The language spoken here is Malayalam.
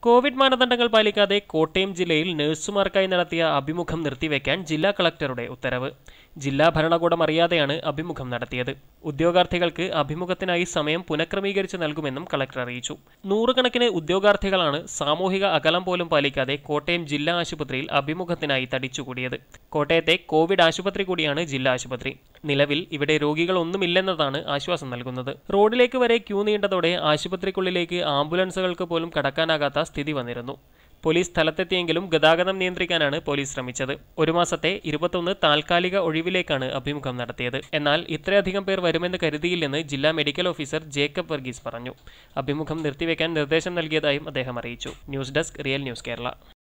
കോവിഡ് മാനദണ്ഡങ്ങൾ പാലിക്കാതെ കോട്ടയം ജില്ലയിൽ നഴ്സുമാർക്കായി നടത്തിയ അഭിമുഖം നിർത്തിവെക്കാൻ ജില്ലാ കളക്ടറുടെ ഉത്തരവ് ജില്ലാ ഭരണകൂടം അറിയാതെയാണ് അഭിമുഖം നടത്തിയത് ഉദ്യോഗാർത്ഥികൾക്ക് അഭിമുഖത്തിനായി സമയം പുനഃക്രമീകരിച്ച് നൽകുമെന്നും കളക്ടർ അറിയിച്ചു നൂറുകണക്കിന് ഉദ്യോഗാർത്ഥികളാണ് സാമൂഹിക അകലം പോലും പാലിക്കാതെ കോട്ടയം ജില്ലാ ആശുപത്രിയിൽ അഭിമുഖത്തിനായി തടിച്ചുകൂടിയത് കോട്ടയത്തെ കോവിഡ് ആശുപത്രി കൂടിയാണ് ജില്ലാ ആശുപത്രി നിലവിൽ ഇവിടെ രോഗികളൊന്നുമില്ലെന്നതാണ് ആശ്വാസം നൽകുന്നത് റോഡിലേക്ക് വരെ ക്യൂ നീണ്ടതോടെ ആശുപത്രിക്കുള്ളിലേക്ക് ആംബുലൻസുകൾക്ക് പോലും കടക്കാനാകാത്ത സ്ഥിതി വന്നിരുന്നു പോലീസ് സ്ഥലത്തെത്തിയെങ്കിലും ഗതാഗതം നിയന്ത്രിക്കാനാണ് പോലീസ് ശ്രമിച്ചത് ഒരു മാസത്തെ ഇരുപത്തൊന്ന് താൽക്കാലിക ഒഴിവിലേക്കാണ് അഭിമുഖം നടത്തിയത് എന്നാൽ ഇത്രയധികം പേർ വരുമെന്ന് കരുതിയില്ലെന്ന് ജില്ലാ മെഡിക്കൽ ഓഫീസർ ജേക്കബ് വർഗീസ് പറഞ്ഞു അഭിമുഖം നിർത്തിവെക്കാൻ നിർദ്ദേശം നൽകിയതായും അദ്ദേഹം അറിയിച്ചു news desk real news Kerala